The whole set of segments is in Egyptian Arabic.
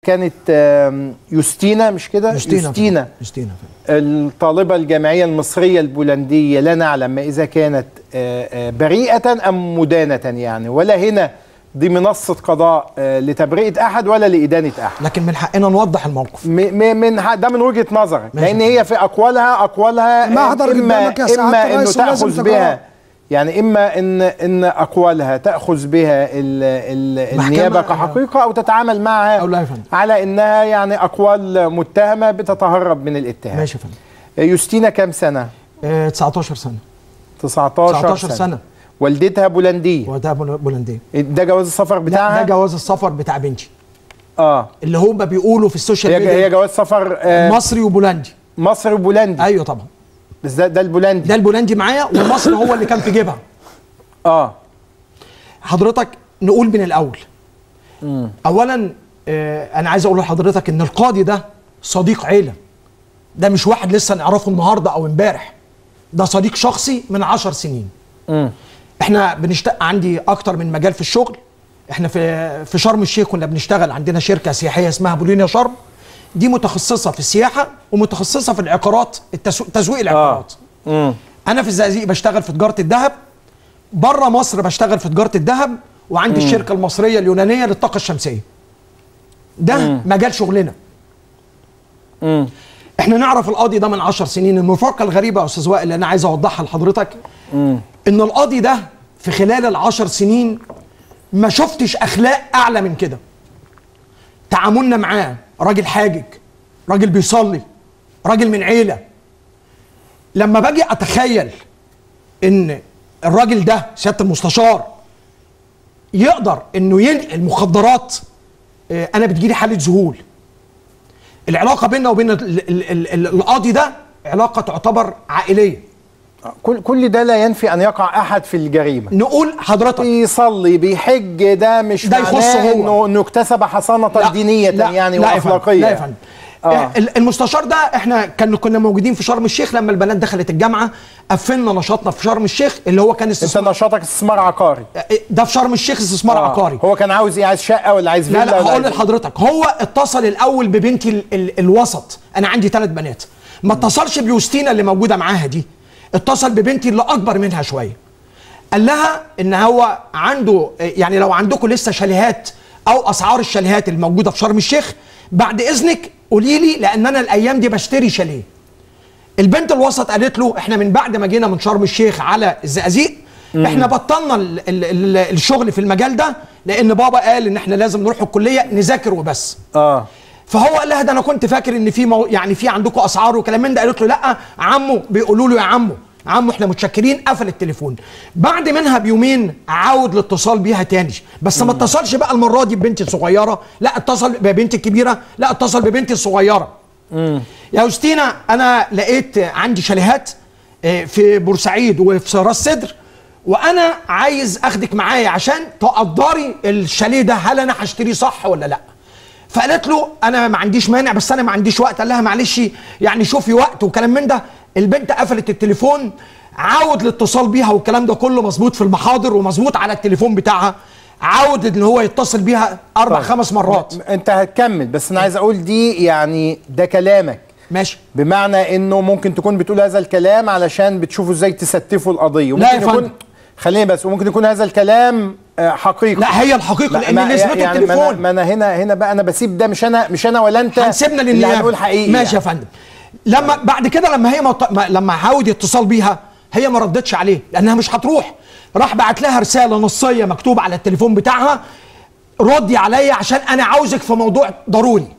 كانت آم، يوستينا مش كده يوستينا يوستينا يوستينا الطالبة الجامعية المصرية البولندية لا نعلم إذا كانت آه، آه، بريئة أم مدانة يعني ولا هنا دي منصة قضاء آه، لتبرئة أحد ولا لإدانة أحد لكن من حقنا نوضح الموقف م- م- من ح- ده من وجهة نظرك ماشي. لأن هي في أقوالها أقوالها ما آه، أحضر إما قدامك يا سعادة إما إنه الرئيس ولازم تأخذ تقرأ. بها يعني إما إن إن أقوالها تأخذ بها ال ال محكمة- النيابة كحقيقة أو تتعامل معها أو لا يا فندم. على إنها يعني أقوال متهمة بتتهرب من الاتهام ماشي يا فندم يوستينا كام سنة؟ آه 19 سنه 19, 19 سنة. والدتها بولندية وده بول- بولنديه ده جواز السفر ده, بتاعها؟ ده جواز السفر بتاع بنتي اه اللي هم بيقولوا في السوشيال هي هي ميديا جواز سفر آه مصري وبولندي مصر وبولندي ايوه طبعا بس ده, ده البولندي ده البولندي معايا والمصري هو اللي كان في جيبها اه حضرتك نقول من الاول اولا آه انا عايز اقول لحضرتك ان القاضي ده صديق عيله ده مش واحد لسه نعرفه النهارده او امبارح ده صديق شخصي من عشر سنين مم. احنا بنشتغل عندي اكتر من مجال في الشغل احنا في في شرم الشيخ كنا بنشتغل عندنا شركه سياحيه اسمها بولينيا شرم دي متخصصه في السياحه ومتخصصه في العقارات التسويق تسويق العقارات مم. انا في الزقازيق بشتغل في تجاره الذهب بره مصر بشتغل في تجاره الذهب وعندي الشركه المصريه اليونانيه للطاقه الشمسيه ده مجال شغلنا مم. احنا نعرف القاضي ده من عشر سنين المفارقه الغريبه يا استاذ وائل اللي انا عايز اوضحها لحضرتك ان القاضي ده في خلال العشر سنين ما شفتش اخلاق اعلى من كده تعاملنا معاه راجل حاجج راجل بيصلي راجل من عيله لما باجي اتخيل ان الراجل ده سياده المستشار يقدر انه ينقل مخدرات آه، انا بتجيلي حاله ذهول العلاقه بيننا وبين ال- ال- ال- ال- القاضي ده علاقه تعتبر عائليه كل كل ده لا ينفي ان يقع احد في الجريمه نقول حضرتك بيصلي بيحج ده مش ده يخصه معناه هو. انه انه اكتسب حصانه لا، دينيه لا، يعني لا يا فندم، واخلاقيه لا يا فندم آه. ال- المستشار ده احنا كان كنا موجودين في شرم الشيخ لما البنات دخلت الجامعه قفلنا نشاطنا في شرم الشيخ اللي هو كان انت استثمار نشاطك استثمار عقاري ده في شرم الشيخ استثمار آه. عقاري هو كان عاوز ايه عايز شقه ولا عايز فيلا لا لا ولا هقول عايز- لحضرتك هو اتصل الاول ببنتي ال ال الوسط انا عندي ثلاث بنات ما اتصلش بيوستينا اللي موجوده معاها دي اتصل ببنتي اللي اكبر منها شويه قال لها ان هو عنده يعني لو عندكم لسه شاليهات او اسعار الشاليهات الموجوده في شرم الشيخ بعد اذنك قولي لي لان انا الايام دي بشتري شاليه البنت الوسط قالت له احنا من بعد ما جينا من شرم الشيخ على الزقازيق احنا بطلنا ال ال ال الشغل في المجال ده لان بابا قال ان احنا لازم نروح الكليه نذاكر وبس اه فهو قال لها ده انا كنت فاكر ان في مو... يعني في عندكم اسعار وكلام من ده قالت له لا عمو بيقولوا له يا عمو عمو احنا متشكرين قفل التليفون بعد منها بيومين عاود الاتصال بيها تاني بس ما اتصلش بقى المره دي ببنتي الصغيره لا اتصل ببنتي الكبيره لا اتصل ببنتي الصغيره يا يوستينا انا لقيت عندي شاليهات آه، في بورسعيد وفي راس سدر وانا عايز اخدك معايا عشان تقدري الشاليه ده هل انا هشتريه صح ولا لا فقالت له انا ما عنديش مانع بس انا ما عنديش وقت قال لها معلش يعني شوفي وقت وكلام من ده البنت قفلت التليفون عاود الاتصال بيها والكلام ده كله مظبوط في المحاضر ومظبوط على التليفون بتاعها عاود ان هو يتصل بيها اربع طيب. خمس مرات انت هتكمل بس انا عايز اقول دي يعني ده كلامك ماشي بمعنى انه ممكن تكون بتقول هذا الكلام علشان بتشوفوا ازاي تستفوا القضيه لا يا وممكن يكون فندم. خليني بس وممكن يكون هذا الكلام آه، حقيقي لا هي الحقيقه لا، لان ما- نسبه يعني ما أنا- التليفون ما انا هنا هنا بقى انا بسيب ده مش انا مش انا ولا انت هنسيبنا اللي للنيابه هنقول حقيقي ماشي يا يعني. فندم لما بعد كده لما هي مط... ما... لما حاول يتصل بيها هي ما ردتش عليه لانها مش هتروح راح بعت لها رساله نصيه مكتوب على التليفون بتاعها ردي عليا عشان انا عاوزك في موضوع ضروري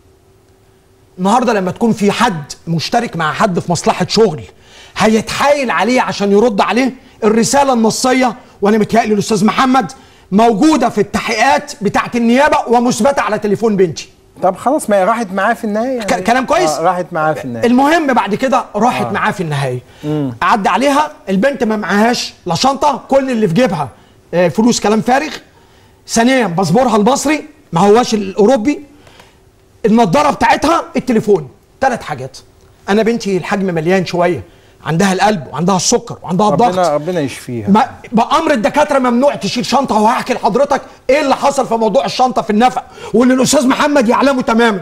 النهارده لما تكون في حد مشترك مع حد في مصلحه شغل هيتحايل عليه عشان يرد عليه الرساله النصيه وانا متهيألي الاستاذ محمد موجوده في التحقيقات بتاعه النيابه ومثبته على تليفون بنتي طب خلاص ما هي راحت معاه في النهايه ك- كلام كويس آه راحت معاه في النهايه المهم بعد كده راحت معاه في النهايه عدى عليها البنت ما معهاش لا شنطه كل اللي في جيبها آه، فلوس كلام فارغ ثانيا باسبورها المصري ما هواش الاوروبي النضاره بتاعتها التليفون ثلاث حاجات انا بنتي الحجم مليان شويه عندها القلب وعندها السكر وعندها ربنا الضغط ربنا يشفيها ما بامر الدكاتره ممنوع تشيل شنطه وهحكي لحضرتك ايه اللي حصل في موضوع الشنطه في النفق واللي الاستاذ محمد يعلمه تماما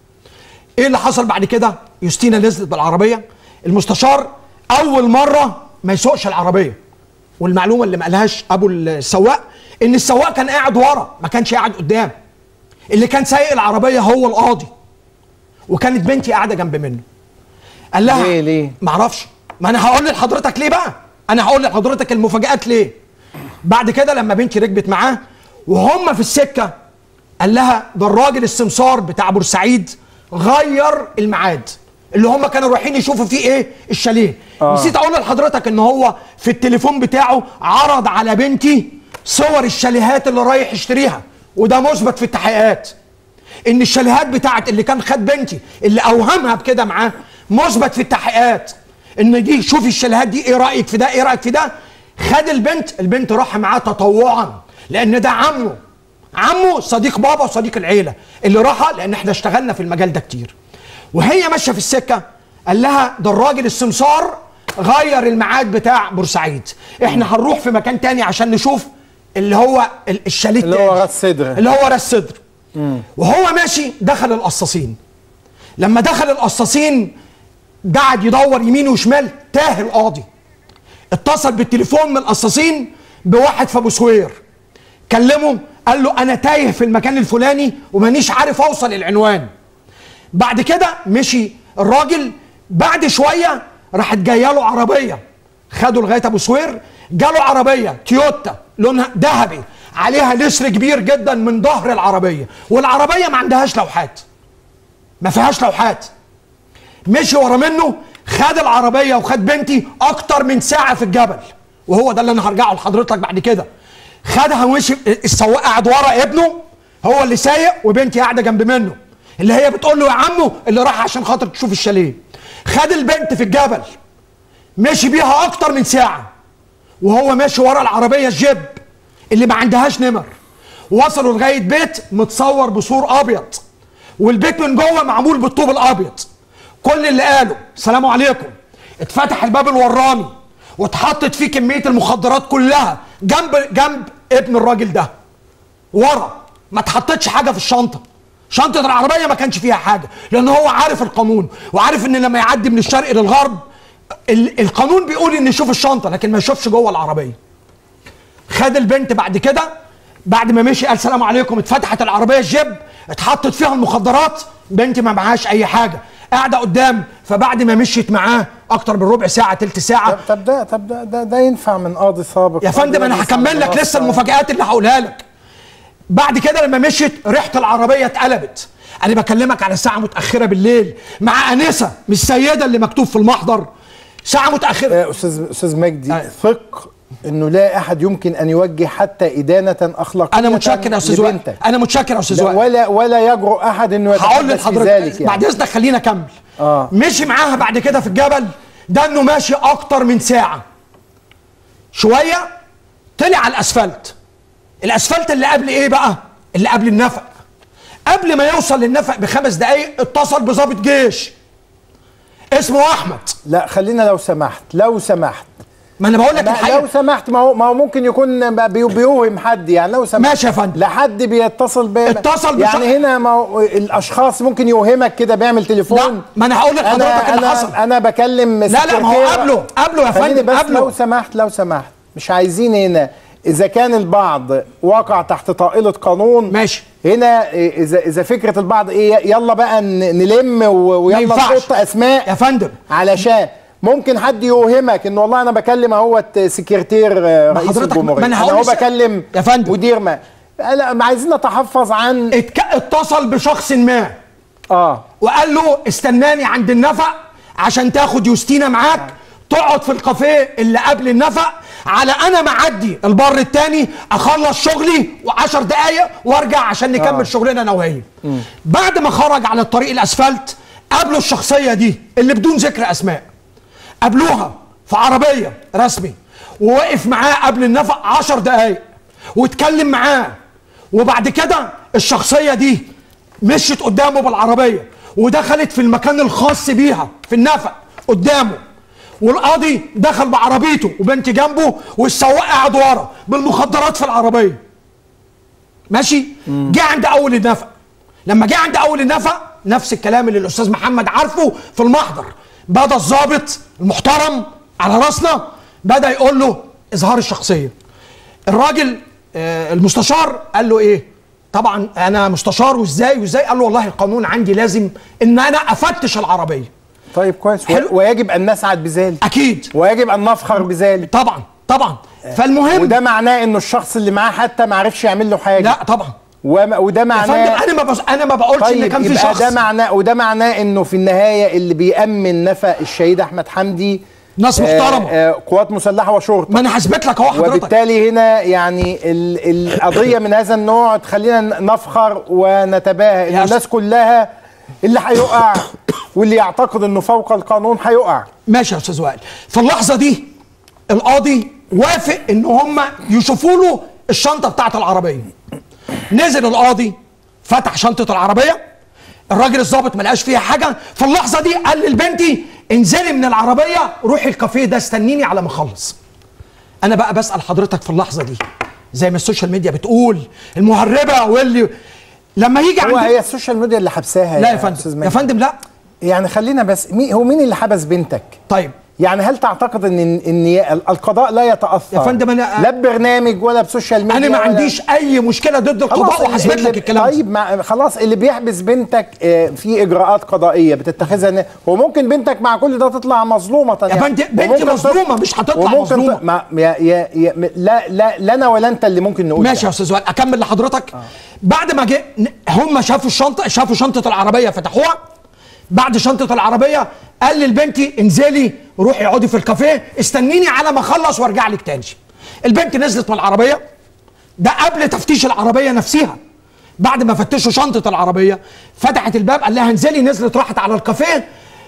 ايه اللي حصل بعد كده يوستينا نزلت بالعربيه المستشار اول مره ما يسوقش العربيه والمعلومه اللي ما قالهاش ابو السواق ان السواق كان قاعد ورا ما كانش قاعد قدام اللي كان سايق العربيه هو القاضي وكانت بنتي قاعده جنب منه قال لها ليه- ليه؟ معرفش ما انا هقول لحضرتك ليه بقى انا هقول لحضرتك المفاجآت ليه بعد كده لما بنتي ركبت معاه وهم في السكه قال لها ده الراجل السمسار بتاع بورسعيد غير الميعاد اللي هم كانوا رايحين يشوفوا فيه ايه الشاليه آه. آه. نسيت اقول لحضرتك ان هو في التليفون بتاعه عرض على بنتي صور الشاليهات اللي رايح يشتريها وده مثبت في التحقيقات ان الشاليهات بتاعت اللي كان خد بنتي اللي اوهمها بكده معاه مثبت في التحقيقات ان دي شوفي الشاليهات دي ايه رايك في ده ايه رايك في ده خد البنت البنت راح معاه تطوعا لان ده عمه عمه صديق بابا وصديق العيله اللي راحها لان احنا اشتغلنا في المجال ده كتير وهي ماشيه في السكه قال لها ده الراجل السمسار غير الميعاد بتاع بورسعيد احنا هنروح في مكان تاني عشان نشوف اللي هو ال- الشاليه اللي هو التاني. راس صدر. اللي هو راس صدر وهو ماشي دخل القصاصين لما دخل القصاصين قعد يدور يمين وشمال تاه القاضي اتصل بالتليفون من القصاصين بواحد في ابو سوير كلمه قال له انا تايه في المكان الفلاني ومانيش عارف اوصل العنوان بعد كده مشي الراجل بعد شويه راحت جايه له عربيه خدوا لغايه ابو سوير جاله عربيه تويوتا لونها ذهبي عليها نسر كبير جدا من ظهر العربيه والعربيه ما عندهاش لوحات ما فيهاش لوحات مشي ورا منه خد العربيه وخد بنتي اكتر من ساعه في الجبل وهو ده اللي انا هرجعه لحضرتك بعد كده خدها ومشي السواق قاعد ورا ابنه هو اللي سايق وبنتي قاعده جنب منه اللي هي بتقول له يا عمو اللي راح عشان خاطر تشوف الشاليه خد البنت في الجبل مشي بيها اكتر من ساعه وهو ماشي ورا العربيه الجيب اللي ما عندهاش نمر وصلوا لغايه بيت متصور بسور ابيض والبيت من جوه معمول بالطوب الابيض كل اللي قاله السلام عليكم اتفتح الباب الوراني واتحطت فيه كميه المخدرات كلها جنب جنب ابن الراجل ده ورا ما اتحطتش حاجه في الشنطه شنطه العربيه ما كانش فيها حاجه لان هو عارف القانون وعارف ان لما يعدي من الشرق للغرب ال- القانون بيقول ان يشوف الشنطه لكن ما يشوفش جوه العربيه خد البنت بعد كده بعد ما مشي قال سلام عليكم اتفتحت العربيه الجيب اتحطت فيها المخدرات بنتي ما معهاش اي حاجه قاعده قدام فبعد ما مشيت معاه اكتر من ربع ساعه تلت ساعه طب طب ده طب ده ده, ده ينفع من قاضي سابق يا فندم انا هكمل لك لسه المفاجآت اللي هقولها لك بعد كده لما مشيت ريحه العربيه اتقلبت انا بكلمك على ساعه متاخره بالليل مع انسه مش سيده اللي مكتوب في المحضر ساعه متاخره آه، استاذ استاذ مجدي أيوة. ثق انه لا احد يمكن ان يوجه حتى ادانه اخلاقيه انا متشكر يا استاذ وائل لبنتك. انا متشكر يا استاذ لا، وائل ولا ولا يجرؤ احد انه هقول يتحدث في لحضرتك ذلك بعد يعني اذنك خليني اكمل آه. مشي معاها بعد كده في الجبل ده انه ماشي اكتر من ساعه شويه طلع على الاسفلت الاسفلت اللي قبل ايه بقى اللي قبل النفق قبل ما يوصل للنفق بخمس دقايق اتصل بضابط جيش اسمه احمد لا خلينا لو سمحت لو سمحت ما انا بقول لك لا، الحقيقه لو سمحت ما هو ما هو ممكن يكون ب- بي- بيوهم حد يعني لو سمحت ماشي يا فندم. لا حد بيتصل ب اتصل بش- يعني هنا ما هو الاشخاص ممكن يوهمك كده بيعمل تليفون لا ما انا هقول لحضرتك انا اللي حصل انا انا بكلم لا لا ما هو سكرتير- قبله قبله يا خليني فندم بس قبله لو سمحت لو سمحت مش عايزين هنا اذا كان البعض وقع تحت طائله قانون ماشي. هنا إيه، اذا اذا فكره البعض ايه يلا بقى ن- نلم و- ما ويلا ينفعش. نحط اسماء يا فندم علشان ممكن حد يوهمك ان والله انا بكلم اهوت سكرتير آه، ما رئيس حضرتك- الجمهوريه ما أنا انا هقول هو لسه- بكلم يا فندم. مدير ما لا ما عايزين نتحفظ عن اتك... اتصل بشخص ما اه وقال له استناني عند النفق عشان تاخد يوستينا معاك تقعد في الكافيه اللي قبل النفق على انا معدي البر التاني اخلص شغلي وعشر دقايق وارجع عشان نكمل آه. شغلنا انا وهي بعد ما خرج على الطريق الاسفلت قابلوا الشخصيه دي اللي بدون ذكر اسماء قابلوها في عربيه رسمي ووقف معاه قبل النفق عشر دقايق واتكلم معاه وبعد كده الشخصيه دي مشيت قدامه بالعربيه ودخلت في المكان الخاص بيها في النفق قدامه والقاضي دخل بعربيته وبنت جنبه والسواق قاعد ورا بالمخدرات في العربيه ماشي جه عند اول النفق لما جه عند اول النفق نفس الكلام اللي الاستاذ محمد عارفه في المحضر بدا الضابط المحترم على راسنا بدا يقول له اظهار الشخصيه الراجل آه، المستشار قال له ايه طبعا انا مستشار وازاي وازاي قال له والله القانون عندي لازم ان انا افتش العربيه طيب كويس حلو. و- ويجب ان نسعد بذلك اكيد ويجب ان نفخر بذلك طبعا طبعا فالمهم وده معناه انه الشخص اللي معاه حتى ما عرفش يعمل له حاجه لا طبعا وما- وده يا فندم معناه انا ما بص... انا ما بقولش ان طيب كان في يبقى شخص ده معناه وده معناه انه في النهايه اللي بيأمن نفق الشهيد احمد حمدي ناس آه، محترمة. آه، قوات مسلحه وشرطه ما انا هثبت لك اهو حضرتك وبالتالي هنا يعني ال- القضيه من هذا النوع تخلينا نفخر ونتباهى ان يا الناس كلها اللي هيقع واللي يعتقد انه فوق القانون هيقع ماشي يا استاذ وائل في اللحظه دي القاضي وافق ان هم يشوفوا له الشنطه بتاعه العربيه نزل القاضي فتح شنطه العربيه الراجل الضابط ما لقاش فيها حاجه في اللحظه دي قال للبنتي انزلي من العربيه روحي الكافيه ده استنيني على ما اخلص انا بقى بسال حضرتك في اللحظه دي زي ما السوشيال ميديا بتقول المهربه واللي لما يجي هو عند هي السوشيال ميديا اللي حبساها لا يا أستاذ فندم يا مجدي. فندم لا يعني خلينا بس مين هو مين اللي حبس بنتك طيب يعني هل تعتقد ان ان القضاء لا يتاثر يا فندم أنا- لا ببرنامج ولا بسوشيال ميديا انا ما ولا- عنديش اي مشكله ضد خلاص القضاء اللي- وهثبت اللي- لك الكلام ده طيب مع خلاص اللي بيحبس بنتك آه، في اجراءات قضائيه بتتخذها ن- وممكن بنتك مع كل ده تطلع مظلومه يا يعني. بنتي بنتي وممكن مظلومه مش هتطلع وممكن مظلومه ت- ما يا يا يا م- لا لا لا انا ولا انت اللي ممكن نقول ماشي يا ده. استاذ وائل اكمل لحضرتك بعد ما جه ن- هم شافوا الشنطه شافوا شنطه العربيه فتحوها بعد شنطه العربيه قال للبنتي انزلي روحي اقعدي في الكافيه استنيني على ما اخلص وارجع لك تاني البنت نزلت من العربيه ده قبل تفتيش العربيه نفسها بعد ما فتشوا شنطه العربيه فتحت الباب قال لها انزلي نزلت راحت على الكافيه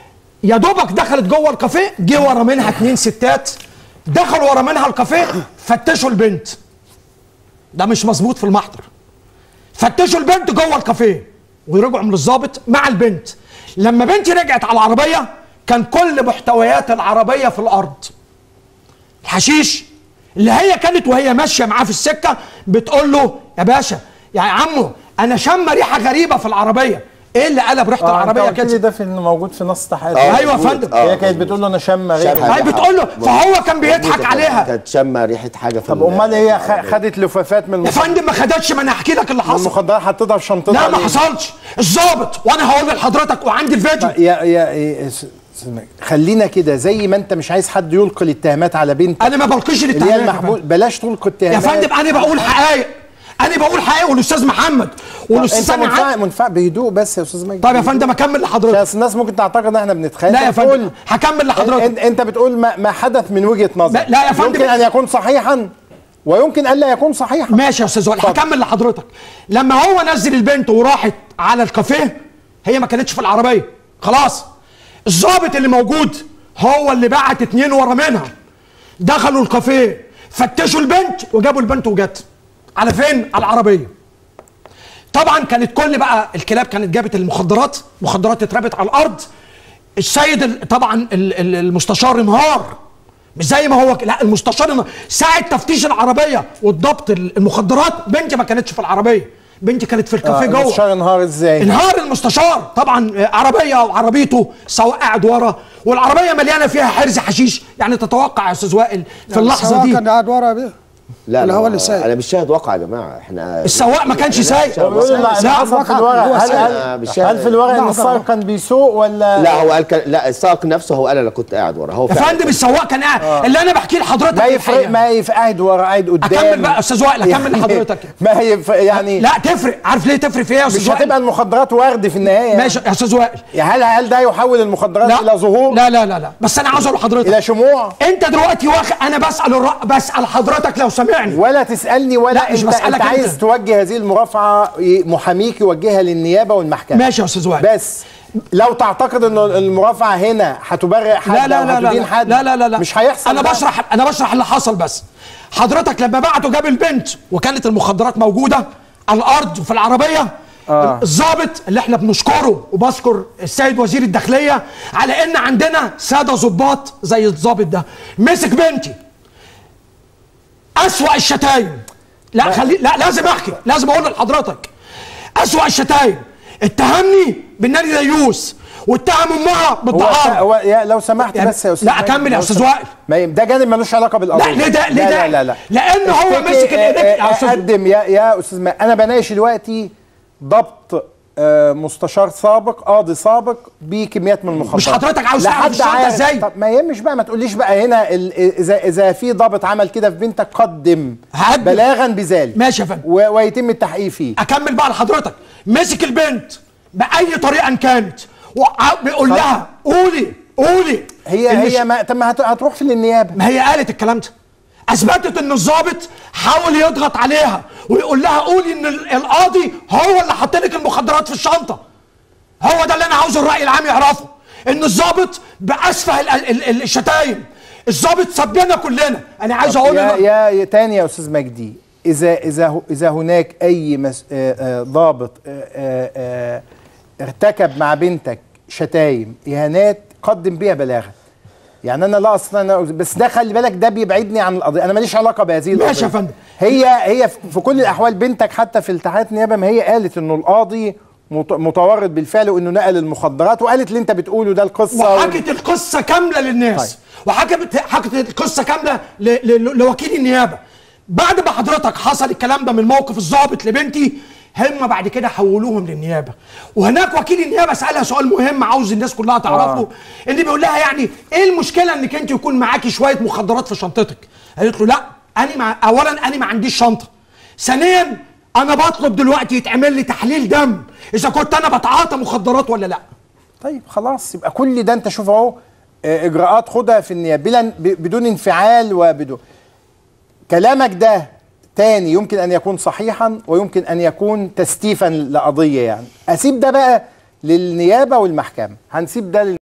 يا دوبك دخلت جوه الكافيه جه ورا منها اتنين ستات دخلوا ورا منها الكافيه فتشوا البنت ده مش مظبوط في المحضر فتشوا البنت جوه الكافيه ورجعوا من الضابط مع البنت لما بنتي رجعت على العربيه كان كل محتويات العربيه في الارض الحشيش اللي هي كانت وهي ماشيه معاه في السكه بتقول له يا باشا يا عمو انا شامه ريحه غريبه في العربيه ايه اللي قلب ريحه آه، العربيه انت قلت لي كده ده في انه موجود في نص تحقيق آه، أيوة يا مظبوط. فندم. آه، هي كانت مظبوط. بتقول له انا شامه شامة ريحه هي ريحة. بتقول له فهو كان بيضحك مظبوط يا فندم. عليها كانت شامه ريحه حاجه في طب ال- امال هي في خ- العربية. خدت لفافات من يا المخ- فندم ما خدتش ما انا احكي لك اللي من حصل المخدرات حطيتها في شنطتها لا ما ليه؟ حصلش الظابط وانا هقول لحضرتك وعندي الفيديو يا يا يا س- س- خلينا كده زي ما انت مش عايز حد يلقي الاتهامات على بنتك انا ما بلقيش اللي هي الاتهامات يا المحبوس فندم. بلاش تلقي يا الاتهامات فندم انا بقول حقائق انا بقول حقائق والاستاذ محمد والاستاذ انت سامي منفعل عاد- منفعل بهدوء بس يا استاذ مجدي طيب يا فندم اكمل لحضرتك عشان الناس ممكن تعتقد ان احنا بنتخانق لا يا انت بتقول- فندم هكمل لحضرتك انت, انت بتقول ما, ما حدث من وجهه نظر لا- لا يا فندم. يمكن ان يكون صحيحا ويمكن الا يكون صحيحا ماشي يا استاذ وائل اتفضل. هكمل لحضرتك لما هو نزل البنت وراحت على الكافيه هي ما كانتش في العربيه خلاص الضابط اللي موجود هو اللي بعت اتنين ورا منها دخلوا الكافيه فتشوا البنت وجابوا البنت وجت على فين على العربيه طبعا كانت كل بقى الكلاب كانت جابت المخدرات مخدرات اتربت على الارض السيد ال- طبعا ال- ال- المستشار انهار مش زي ما هو ك- لا المستشار انهار. ساعه تفتيش العربيه والضبط ال- المخدرات بنتي ما كانتش في العربيه بنتي كانت في الكافيه جوه المستشار انهار ازاي انهار المستشار طبعا آه، عربيه وعربيته سواق قاعد ورا والعربيه مليانه فيها حرز حشيش يعني تتوقع يا استاذ وائل في اللحظه السواق دي كان قاعد ورا بيه لا اللي لا هو اللي سايق. انا مش شاهد واقع يا جماعه احنا السواق ما كانش أنا سايق. شاهد بيقولوا واقع. لا اللي لا، حصل في هو الورق هل, سايق. هل, مش هل في الورق ان لا، السائق كان بيسوق ولا لا هو قال كان لا السائق نفسه هو قال انا كنت قاعد ورا هو يا فعلاً فندم كان- السواق كان قاعد اللي انا بحكيه لحضرتك ما في يفرق الحقيقة. ما يفرق قاعد ورا قاعد قدام اكمل بقى يا استاذ وائل اكمل لحضرتك ما هي يعني لا تفرق عارف ليه تفرق في ايه يا مش استاذ هتبقى وائل المخدرات ورد في النهايه ماشي يا استاذ وائل هل هل ده يحول المخدرات الى ظهور لا لا لا لا بس انا عاوز اقول لحضرتك الى شموع انت دلوقتي واخد انا بسال الر... بسال حضرتك لو سامعني ولا تسالني ولا لا، مش انت, بسألك انت عايز أنت. توجه هذه المرافعه ي- محاميك يوجهها للنيابه والمحكمه ماشي يا استاذ وائل بس لو تعتقد ان المرافعه هنا هتبرئ حد لا لا أو لا لا هتدين حد لا لا لا لا مش هيحصل انا ده. بشرح انا بشرح اللي حصل بس حضرتك لما بعتوا جاب البنت وكانت المخدرات موجوده على الارض وفي العربيه آه. الضابط اللي احنا بنشكره وبذكر السيد وزير الداخليه على ان عندنا ساده ضباط زي الضابط ده مسك بنتي اسوأ الشتايم لا خلي لا لازم احكي لازم اقول لحضرتك اسوأ الشتايم اتهمني بالنادي ديوس واتهم امها هو, بالدعاره هو يا لو سمحت يعني- بس يا استاذ لا، ماجد، أكمل يا لو أستاذ سمحت. وائل. ما ي- ده جانب ملوش علاقه بالقضيه لا، ليه ده- ليه لا ده؟ لا لا, لا. لأن هو اشتكي، مسك آه، الإيديك يا آه، أستاذ قدم يا يا استاذ ما انا بناقش دلوقتي ضبط آه، مستشار سابق قاضي سابق بكميات من المخدرات مش حضرتك عاوز لا تعرف حد الشنطة عارف. إزاي؟ طب ما يهمش بقى ما تقوليش بقى هنا ال- اذا اذا في ضابط عمل كده في بنتك قدم هقدم. بلاغا بذلك ماشي يا فندم. و- ويتم التحقيق فيه اكمل بقى لحضرتك مسك البنت باي طريقه إن كانت وع- بيقول لها قولي قولي هي إن هي ش- ما طب ما هت- هتروح في النيابه ما هي قالت الكلام ده اثبتت ان الضابط حاول يضغط عليها ويقول لها قولي ان ال- القاضي هو اللي حط لك المخدرات في الشنطه هو ده اللي انا عاوز الراي العام يعرفه ان الضابط باسفه ال- ال- ال- الشتايم الضابط سبنا كلنا انا عايز اقول يا, إن- يا يا تاني يا استاذ مجدي اذا اذا هو- اذا هناك اي مس آه، آه، ضابط آه، آه، آه، ارتكب مع بنتك شتايم اهانات قدم بيها بلاغا يعني انا لا اصلا أنا بس ده خلي بالك ده بيبعدني عن القضيه انا ماليش علاقه بهذه القضيه ماشي يا فندم. هي هي في- في كل الاحوال بنتك حتى في التحقيقات النيابه ما هي قالت انه القاضي مت- متورط بالفعل وانه نقل المخدرات وقالت اللي انت بتقوله ده القصه وال- وحكت القصه كامله للناس طيب. وحكت حكت القصه كامله ل... ل... لوكيل النيابه بعد ما حضرتك حصل الكلام ده من موقف الضابط لبنتي هم بعد كده حولوهم للنيابه وهناك وكيل النيابه سالها سؤال مهم عاوز الناس كلها تعرفه آه. اللي بيقول لها يعني ايه المشكله انك انت يكون معاكي شويه مخدرات في شنطتك قالت له لا انا مع... اولا انا ما عنديش شنطه ثانيا انا بطلب دلوقتي يتعمل لي تحليل دم اذا كنت انا بتعاطى مخدرات ولا لا طيب خلاص يبقى كل ده انت شوف اهو آه، اجراءات خدها في النيابه بلا ب- بدون انفعال وبدون كلامك ده تاني يمكن ان يكون صحيحا ويمكن ان يكون تستيفا لقضيه يعني اسيب ده بقى للنيابه والمحكمه هنسيب ده لل